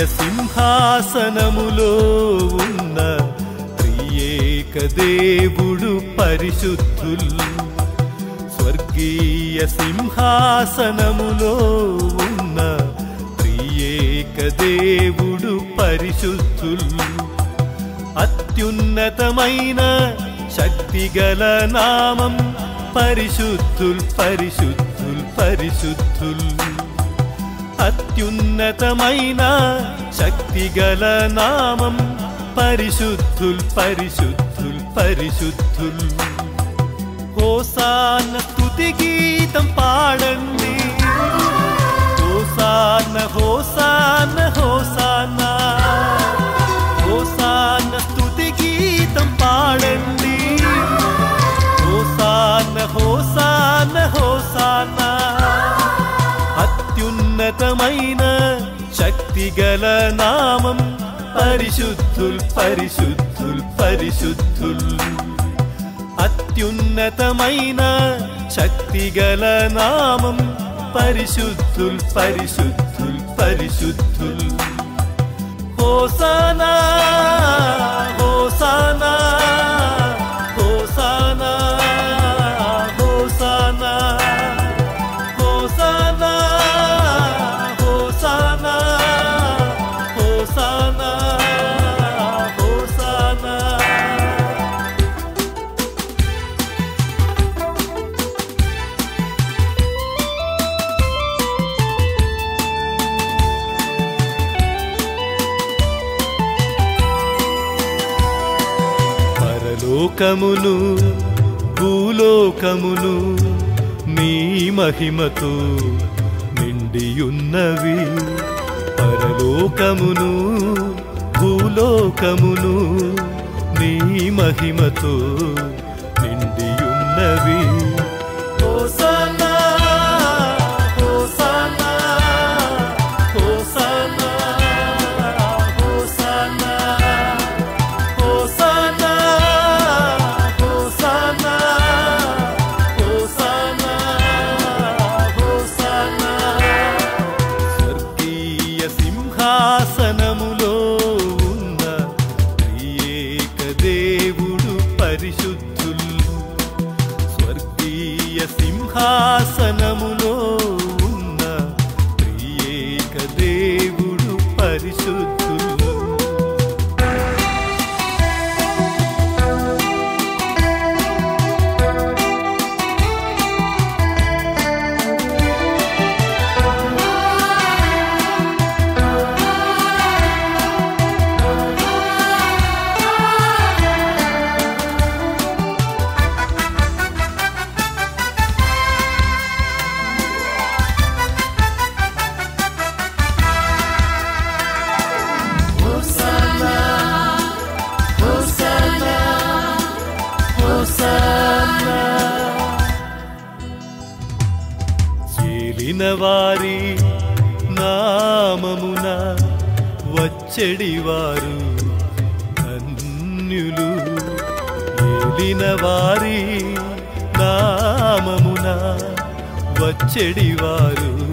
సింహాసనములో ఉన్న త్రియేక దేవుడు పరిశుద్ధుల్ స్వర్గీయ సింహాసనములో ఉన్న త్రియేక దేవుడు పరిశుద్ధుల్ అత్యున్నతమైన శక్తిగల నామం పరిశుద్ధుల్ పరిశుద్ధుల్ పరిశుద్ధుల్ అత్యున్నతమైన శక్తిగల నామం పరిశుద్ధుల్ పరిశుద్ధుల్ పరిశుద్ధుల్ హోసాన్న స్తుతి గీతం పాడండి హోసాన్న హోసాన్న హోసాన్న హోసాన్న స్తుతి గీతం పాడండి హోసాన్న హోసాన్న హోసాన్న అత్యున్నతమైన శక్తిగల నామం పరిశుద్ధుల్ పరిశుద్ధుల్ పరిశుద్ధుల్ అత్యున్నతమైన శక్తిగల నామం పరిశుద్ధుల్ పరిశుద్ధుల్ పరిశుద్ధుల్ హోసానా హోసానా హోసానా హోసానా హోసానా హోసానా హోసానా హోసానా పరలోకమును భూలోకమును నీ మహిమతో నిండియున్నవి పరలోకమును భూలోకమును నీ మహిమతో నిండియున్నవి హోసన్నా హోసన్నా హోసన్నా హోసన్నా హోసన్నా హోసన్నా హోసన్నా హోసన్నా స్వర్గీయ సింహాసనములో ఉన్న త్రియేక దేవుడు పరిశుద్ధుల్ స్వర్గీయ సింహాసనములో ఉన్న త్రియేక దేవుడు పరిశుద్ధుల్ చేలిన వారి నామమున వచ్చెడివారు ధన్యులు ఏలిన వారి నామమున వచ్చెడివారు